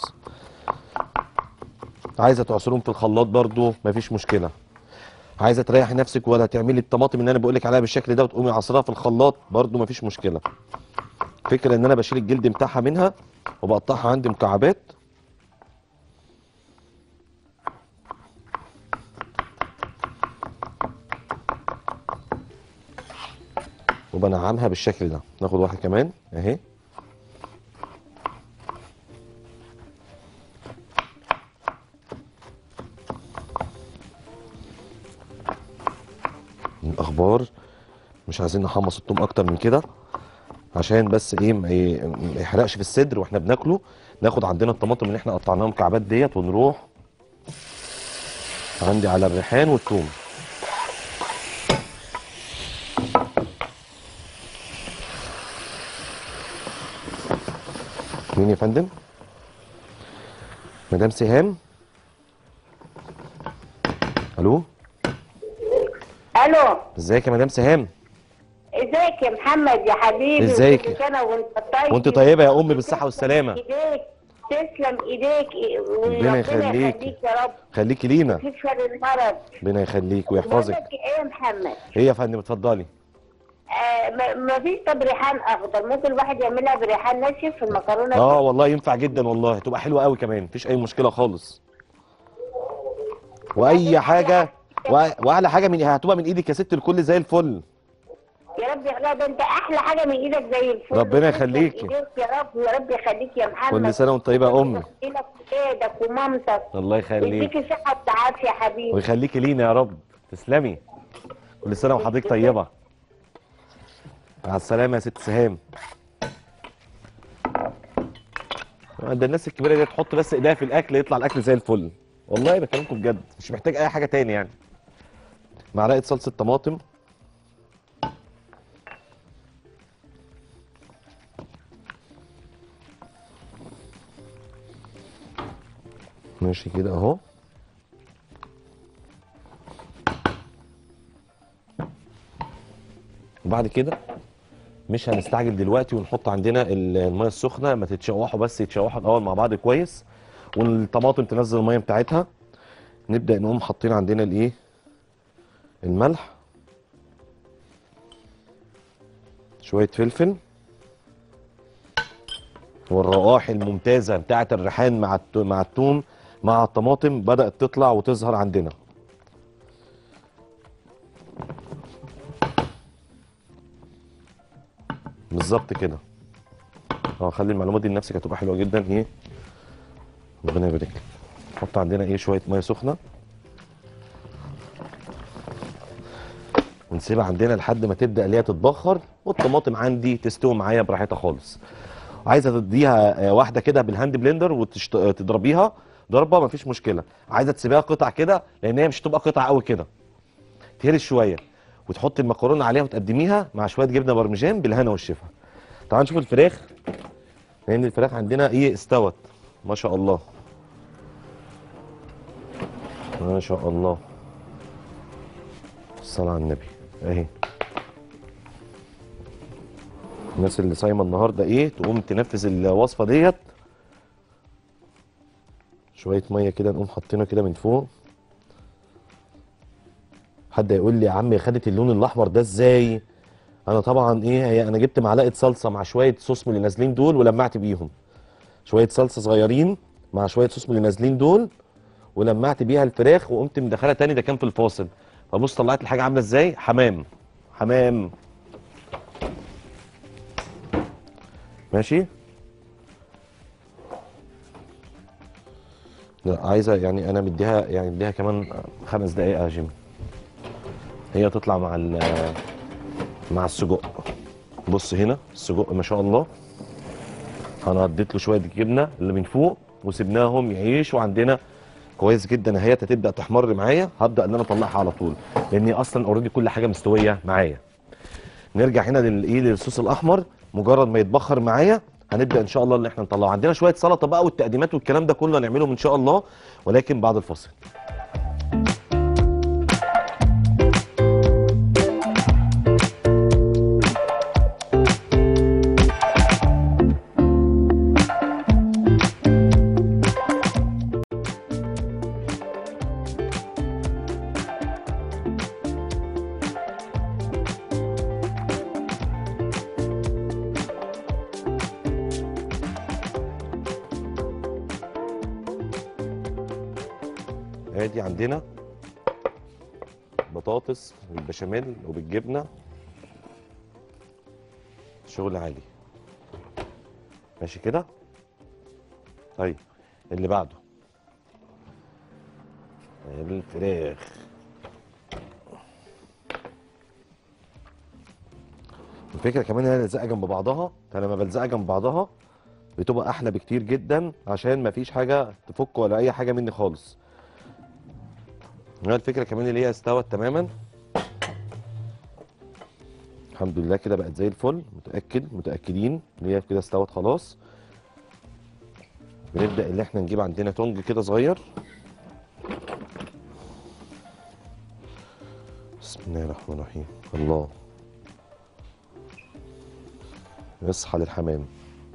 عايزه تعصرهم في الخلاط برضو مفيش مشكله عايزه تريحي نفسك ولا تعملي الطماطم اللي انا بقول لك عليها بالشكل ده وتقومي عصرها في الخلاط برضو مفيش مشكله فكره ان انا بشيل الجلد بتاعها منها وبقطعها عندي مكعبات وبنعمها بالشكل ده ناخد واحده كمان اهي الاخبار مش عايزين نحمص التوم اكتر من كده عشان بس ايه ما ي- ما يحرقش في الصدر واحنا بناكله ناخد عندنا الطماطم اللي احنا قطعناها مكعبات ديت ونروح عندي على الريحان والثوم مين يا فندم مدام سهام الو الو ازيك يا مدام سهام ازيك يا محمد يا حبيبي ازيك؟ وكل سنه وانت طيب وانت طيبه يا امي بالصحه والسلامه ايديك تسلم ايديك ربنا يخليك. يا رب خليكي لينا تشفى المرض ربنا يخليك بقول ويحفظك لك ايه يا محمد ايه يا فندم اتفضلي آه ما- ما فيش طب ريحان اخضر ممكن الواحد يعملها بريحان ناشف في المكرونه اه والله ينفع جدا والله تبقى حلوه قوي كمان مفيش اي مشكله خالص واي حاجه وأ- واعلى حاجه من هتبقى من ايدك يا ست الكل زي الفل يا رب يا ده انت احلى حاجه من ايدك زي الفل ربنا تسلم يخليكي. ايديك يا رب يا رب يخليك يا محمد كل سنه وانت طيبه يا امي لك ايدك ومامتك الله يخليك يديكي صحه وعافيه يا حبيبي ويخليكي لينا يا رب تسلمي كل سنه وحضرتك طيبه مع السلامه يا ست سهام ده الناس الكبيره دي تحط بس ايديها في الاكل يطلع الاكل زي الفل والله بكلمكم بجد مش محتاج اي حاجه تاني يعني معلقه صلصه طماطم ماشي كده اهو وبعد كده مش هنستعجل دلوقتي ونحط عندنا ال- الميه السخنه ما تتشوحوا بس يتشوحوا الاول مع بعض كويس والطماطم تنزل الميه بتاعتها نبدا نقوم حاطين عندنا الايه الملح شويه فلفل والروائح الممتازه بتاعه الريحان مع الت- مع الثوم مع الطماطم بدات تطلع وتظهر عندنا بالظبط كده اه خلي المعلومات دي لنفسك هتبقى حلوه جدا ايه ربنا يبارك لك نحط عندنا ايه شويه ميه سخنه ونسيبها عندنا لحد ما تبدا اللي هي تتبخر والطماطم عندي تستوي معايا براحتها خالص عايزه تديها آه، واحده كده بالهاند بلندر وتضربيها ضربه مفيش مشكله عايزه تسيبيها قطع كده لان هي مش هتبقى قطع قوي كده تهرس شويه وتحطي المكرونه عليها وتقدميها مع شويه جبنه برمجان بالهنا والشفا تعالوا نشوف الفراخ لان الفراخ عندنا ايه استوت ما شاء الله ما شاء الله الصلاة على النبي اهي الناس اللي صايمه النهارده ايه تقوم تنفذ الوصفه ديت شويه ميه كده نقوم حاطينها كده من فوق حد يقول لي يا عم خدت اللون الاحمر ده ازاي انا طبعا ايه هي انا جبت معلقه صلصه مع شويه صوص من اللي نازلين دول ولمعت بيهم شويه صلصه صغيرين مع شويه صوص من اللي نازلين دول ولمعت بيها الفراخ وقمت مدخلها تاني ده كان في الفاصل فبص طلعت الحاجه عامله ازاي حمام حمام ماشي لا عايزه يعني انا مديها يعني مديها كمان خمس دقايق يا جيمي هي تطلع مع ال- مع السجق بص هنا السجق ما شاء الله انا اديت له شويه جبنه اللي من فوق وسبناهم يعيشوا عندنا كويس جدا اهي تبدا تحمر معايا هبدا ان انا اطلعها على طول لان اصلا اوريدي كل حاجه مستويه معايا نرجع هنا للايه للصوص الاحمر مجرد ما يتبخر معايا هنبدا ان شاء الله ان احنا نطلعه عندنا شويه سلطه بقى والتقديمات والكلام ده كله هنعملهم ان شاء الله ولكن بعد الفاصل ادي عندنا بطاطس بالبشاميل وبالجبنه شغل عالي ماشي كده طيب اللي بعده الفراخ الفكره كمان هي لزقه جنب بعضها فلما بلزقها جنب بعضها بتبقى احلى بكتير جدا عشان مفيش حاجه تفك ولا اي حاجه مني خالص هي الفكره كمان اللي هي استوت تماما الحمد لله كده بقت زي الفل متاكد متاكدين ان هي كده استوت خلاص بنبدا اللي احنا نجيب عندنا تونج كده صغير بسم الله الرحمن الرحيم الله اصحى للحمام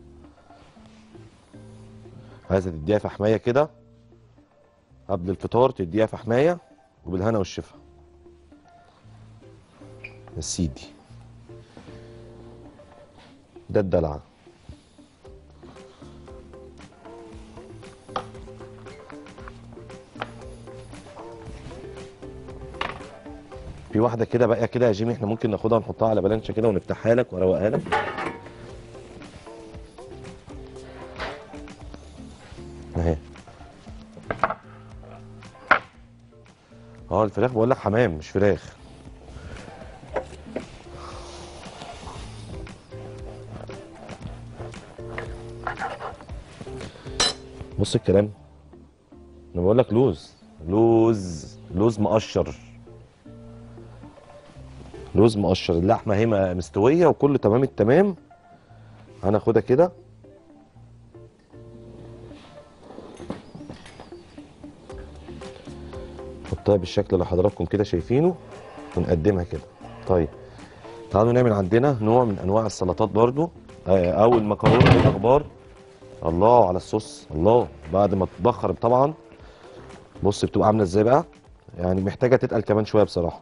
عايزه تديها في حمايه كده قبل الفطار تديها في حمايه وبالهنا والشفا يا سيدي ده الدلع في واحده كده بقى كده يا جيمي احنا ممكن ناخدها ونحطها على بلانشه كده ونفتحها لك واروقها لك اهي اه الفراخ بقول لك حمام مش فراخ بص الكلام انا بقول لك لوز لوز لوز مقشر لوز مقشر اللحمه هي م- مستويه وكله تمام التمام هناخدها كده نحطها بالشكل اللي حضراتكم كده شايفينه ونقدمها كده طيب تعالوا نعمل عندنا نوع من انواع السلطات برضو آه، او المكرونه بالاخبار الله على الصوص الله بعد ما تتبخر طبعا بص بتبقى عامله ازاي بقى يعني محتاجه تتقل كمان شويه بصراحه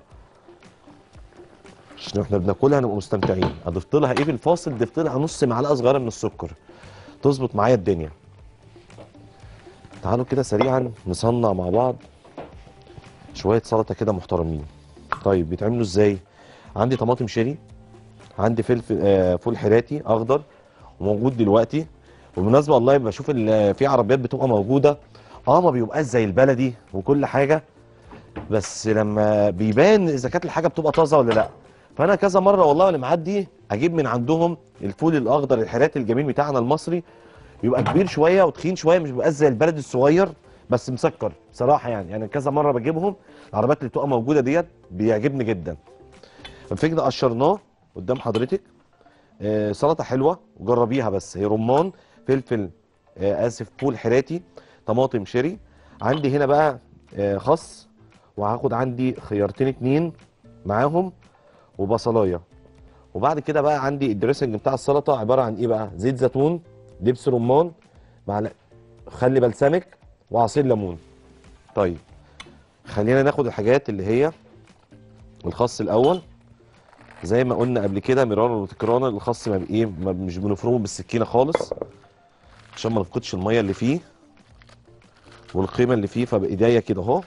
عشان احنا بناكلها نبقى مستمتعين اضفت لها ايه في الفاصل ضفت لها نص معلقه صغيره من السكر تظبط معايا الدنيا تعالوا كده سريعا نصنع مع بعض شويه سلطه كده محترمين طيب بيتعملوا ازاي عندي طماطم شيري عندي فلفل آه فول حراتي اخضر وموجود دلوقتي وبالمناسبه والله بشوف ال- في عربيات بتبقى موجوده اه ما بيبقاش زي البلدي وكل حاجه بس لما بيبان اذا كانت الحاجه بتبقى طازه ولا لا فانا كذا مره والله وانا معدي اجيب من عندهم الفول الاخضر الحراتي الجميل بتاعنا المصري بيبقى كبير شويه وتخين شويه مش بيبقى زي البلد الصغير بس مسكر بصراحه يعني يعني كذا مره بجيبهم العربيات اللي بتبقى موجوده ديت بيعجبني جدا الفكره قشرناه قدام حضرتك آه سلطه حلوه جربيها بس هي رمان فلفل آه اسف فول حراتي طماطم شيري عندي هنا بقى آه خس وهاخد عندي خيارتين اتنين معاهم وبصلايه وبعد كده بقى عندي الدريسنج بتاع السلطه عباره عن ايه بقى زيت زيتون دبس رمان معلقه خل بلسمك وعصير ليمون طيب خلينا ناخد الحاجات اللي هي الخس الاول زي ما قلنا قبل كده مرارا وتكرارا الخس ما بايه ما مش بنفرمه بالسكينه خالص عشان ما نفقدش الميه اللي فيه والقيمه اللي فيه فبايديا كده اهو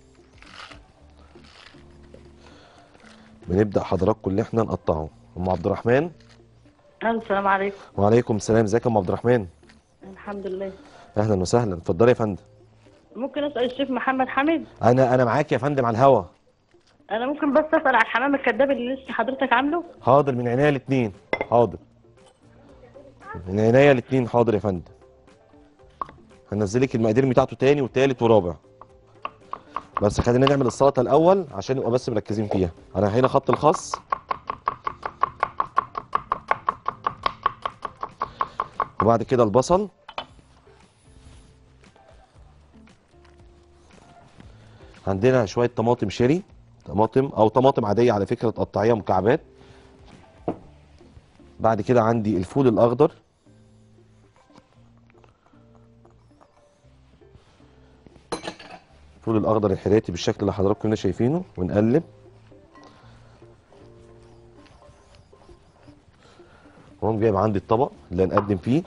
بنبدا حضراتكم اللي احنا نقطعه ام عبد الرحمن السلام عليكم وعليكم السلام ازيك يا ام عبد الرحمن الحمد لله اهلا وسهلا اتفضلي يا فندم ممكن اسال الشيف محمد حامد انا انا معاك يا فندم على الهوا انا ممكن بس اسال على الحمام الكذاب اللي لسه حضرتك عامله حاضر من عينيا الاثنين حاضر من عينيا الاثنين حاضر يا فندم هنزلك المقادير بتاعته تاني وتالت ورابع بس خلينا نعمل السلطه الاول عشان نبقى بس مركزين فيها انا هنا خط الخس وبعد كده البصل عندنا شويه طماطم شيري طماطم او طماطم عاديه على فكره تقطعيها مكعبات بعد كده عندي الفول الاخضر الفول الاخضر الحراتي بالشكل اللي حضراتكم كنا شايفينه ونقلب واقوم جايب عندي الطبق اللي هنقدم فيه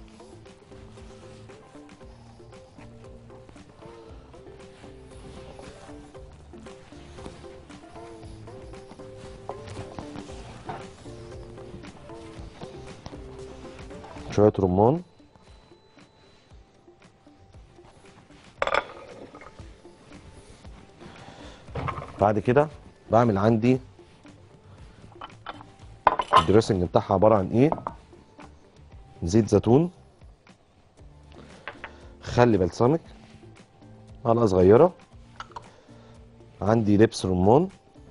شوية رمان بعد كده بعمل عندي الدريسنج بتاعها عبارة عن ايه زيت زيتون خل بلسمك معلقة صغيرة عندي لبس رمان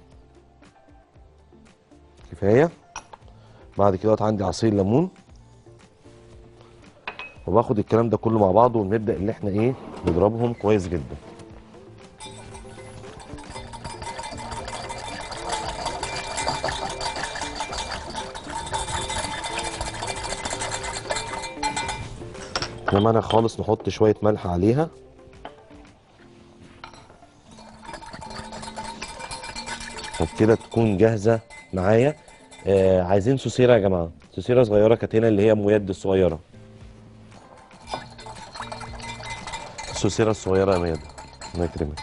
كفاية بعد كده عندي عصير ليمون وباخد الكلام ده كله مع بعضه ونبدا اللي احنا ايه نضربهم كويس جدا انما انا خالص نحط شويه ملح عليها وبكده تكون جاهزه معايا آه عايزين سوسيره يا جماعه سوسيره صغيره كانت هنا اللي هي ام يد الصغيره السوسيره الصغيره يا ميادة الله يكرمك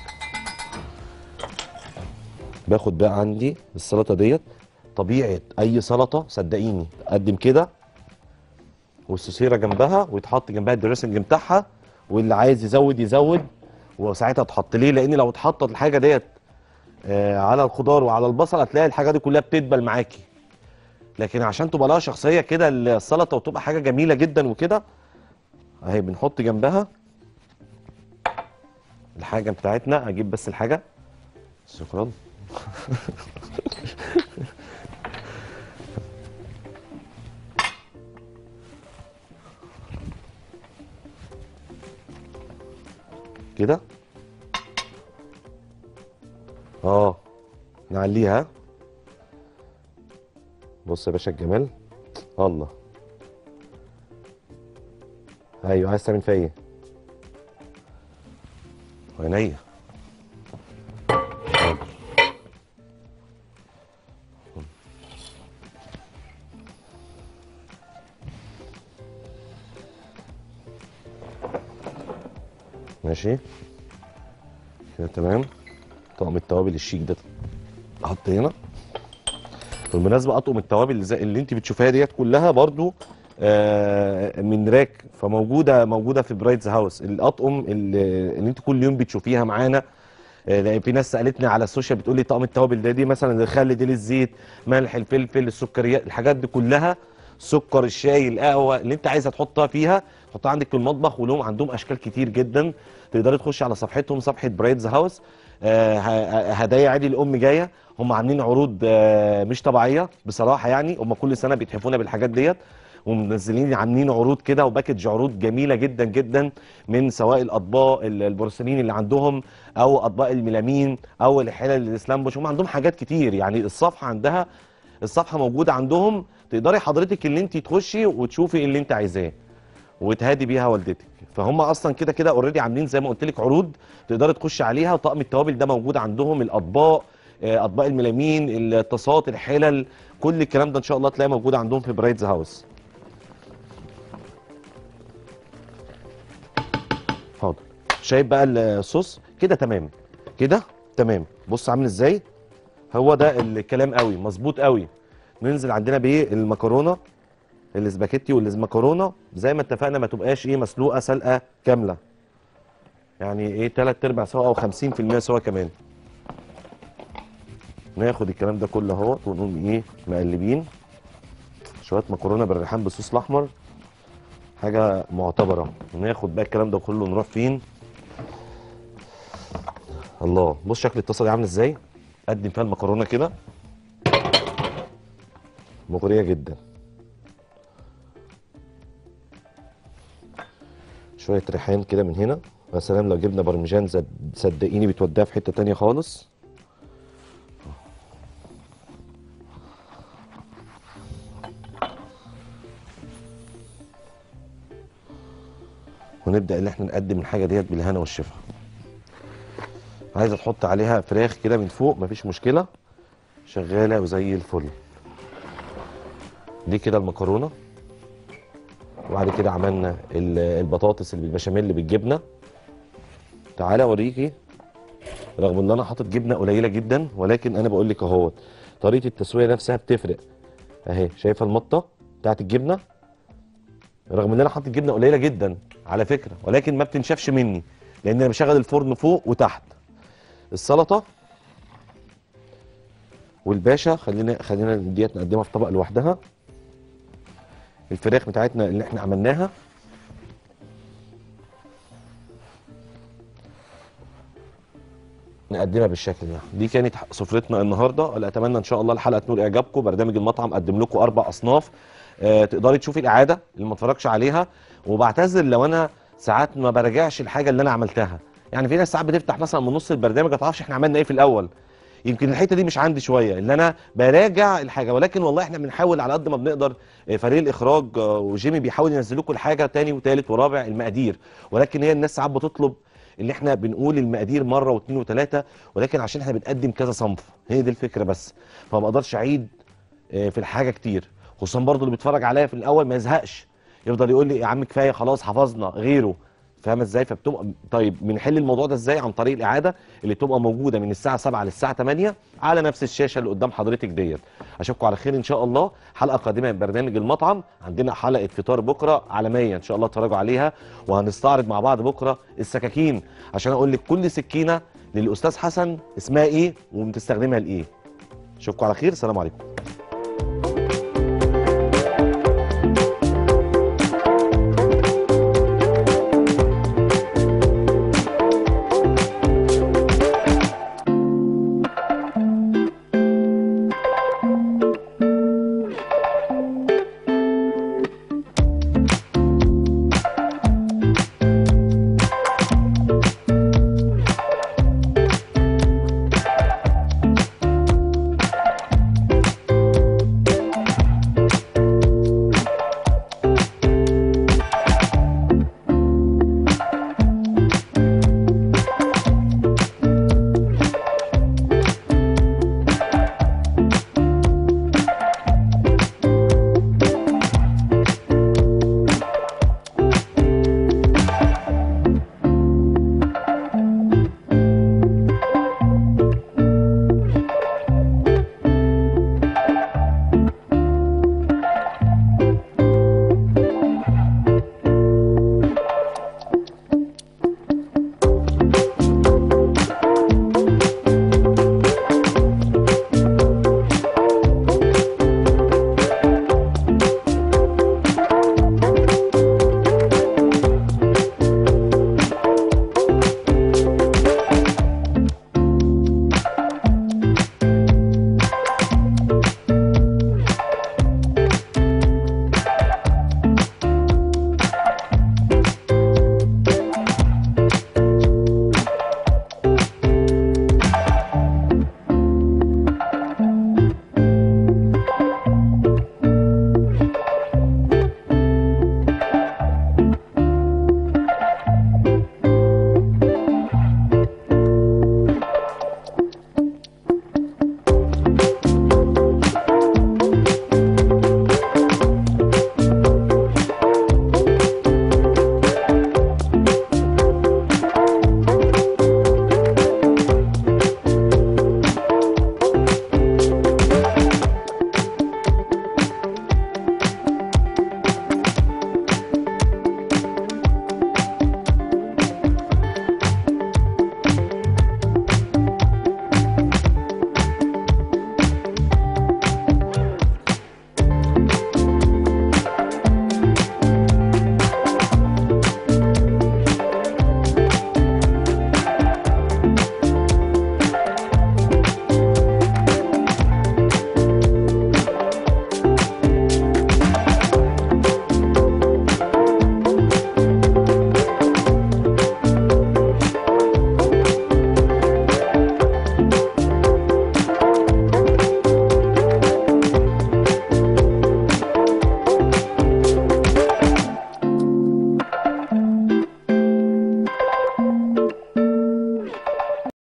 باخد بقى عندي السلطه ديت طبيعه اي سلطه صدقيني تقدم كده والسوسيره جنبها ويتحط جنبها الدريسنج بتاعها واللي عايز يزود يزود وساعتها تحط ليه لان لو اتحطت الحاجه ديت آه على الخضار وعلى البصل هتلاقي الحاجه دي كلها بتدبل معاكي لكن عشان تبقى لها شخصيه كده السلطه وتبقى حاجه جميله جدا وكده اهي بنحط جنبها الحاجه بتاعتنا اجيب بس الحاجه شكرا كده اه نعليها بص يا باشا الجمال الله ايوه عايز تعمل فيا ايه عينيا حاضر. ماشي كده تمام طقم التوابل الشيك ده احط هنا بالمناسبه اطقم التوابل اللي, زي اللي انت بتشوفيها ديت كلها برضو آه من راك فموجوده موجوده في برايتز هاوس الاطقم اللي, اللي انت كل يوم بتشوفيها معانا آه، لأن في ناس سالتني على السوشيال بتقول لي طقم التوابل ده دي مثلا الخل دي الزيت ملح الفلفل السكريات الحاجات دي كلها سكر الشاي القهوه اللي انت عايزه تحطها فيها حطها عندك في المطبخ ولهم عندهم اشكال كتير جدا تقدري تخشي على صفحتهم صفحه برايدز هاوس آه، ه- هدايا عادي الام جايه هم عاملين عروض آه، مش طبيعيه بصراحه يعني هم كل سنه بيتحفونا بالحاجات ديت ومنزلين عاملين عروض كده وباكج عروض جميله جدا جدا من سواء الاطباق ال- البورسلين اللي عندهم او اطباق الميلامين او الحلل الاسلامبوش هم عندهم حاجات كتير يعني الصفحه عندها الصفحه موجوده عندهم تقدري حضرتك اللي انت تخشي وتشوفي اللي انت عايزاه وتهادي بيها والدتك فهم اصلا كده كده اوريدي عاملين زي ما قلت لك عروض تقدري تخشي عليها طقم التوابل ده موجود عندهم الاطباق آه، اطباق الميلامين الطاسات الحلل كل الكلام ده ان شاء الله تلاقيه موجود عندهم في برايتز هاوس حاضر شايف بقى الصوص كده تمام كده تمام بص عامل ازاي هو ده الكلام قوي مظبوط قوي ننزل عندنا بايه المكرونه الاسباجيتي والمكرونه زي ما اتفقنا ما تبقاش ايه مسلوقه سلقه كامله يعني ايه تلات ارباع سوا او 50% سوا كمان ناخد الكلام ده كله اهو ونقوم ايه مقلبين شويه مكرونه بالريحان بالصوص الاحمر حاجه معتبره وناخد بقى الكلام ده كله نروح فين الله بص شكل الطاسه دي عامل ازاي قدم فيها المكرونه كده مغريه جدا شويه ريحان كده من هنا يا سلام لو جبنا برمجان زد- صدقيني بتوديها في حته تانية خالص ونبدا ان احنا نقدم الحاجه ديت بالهنا والشفا عايزه تحط عليها فراخ كده من فوق مفيش مشكله شغاله وزي الفل دي كده المكرونه وبعد كده عملنا ال- البطاطس اللي بالبشاميل اللي بالجبنه تعالى اوريكي رغم ان انا حاطط جبنه قليله جدا ولكن انا بقول لك اهوت طريقه التسويه نفسها بتفرق اهي شايفه المطه بتاعت الجبنه رغم ان انا حاطط جبنه قليله جدا على فكره ولكن ما بتنشفش مني لان انا بشغل الفرن فوق وتحت السلطه والباشا خلينا خلينا ديت نقدمها في طبق لوحدها الفراخ بتاعتنا اللي احنا عملناها نقدمها بالشكل ده دي كانت سفرتنا النهارده اللي اتمنى ان شاء الله الحلقه تنول اعجابكم برنامج المطعم قدم لكم اربع اصناف آه تقدري تشوفي الاعاده اللي ما اتفرجش عليها وبعتذر لو انا ساعات ما براجعش الحاجه اللي انا عملتها يعني في ناس ساعات بتفتح مثلا من نص البرنامج ما تعرفش احنا عملنا ايه في الاول يمكن الحته دي مش عندي شويه اللي انا براجع الحاجه ولكن والله احنا بنحاول على قد ما بنقدر آه، فريق الاخراج آه، وجيمي بيحاول ينزل لكم الحاجه تاني وتالت ورابع المقادير ولكن هي الناس ساعات بتطلب اللي احنا بنقول المقادير مره واثنين وثلاثه ولكن عشان احنا بنقدم كذا صنف هي دي الفكره بس فما بقدرش اعيد آه، في الحاجه كتير خصوصا برضو اللي بيتفرج عليا في الاول ما يزهقش يفضل يقول لي يا عم كفايه خلاص حفظنا غيره فاهم ازاي فبتبقى طيب بنحل الموضوع ده ازاي عن طريق الاعاده اللي تبقى موجوده من الساعه 7 للساعه 8 على نفس الشاشه اللي قدام حضرتك ديت اشوفكم على خير ان شاء الله حلقه قادمه من برنامج المطعم عندنا حلقه فطار بكره عالميه ان شاء الله اتفرجوا عليها وهنستعرض مع بعض بكره السكاكين عشان اقول لك كل سكينه للاستاذ حسن اسمها ايه وبتستخدمها لايه اشوفكم على خير سلام عليكم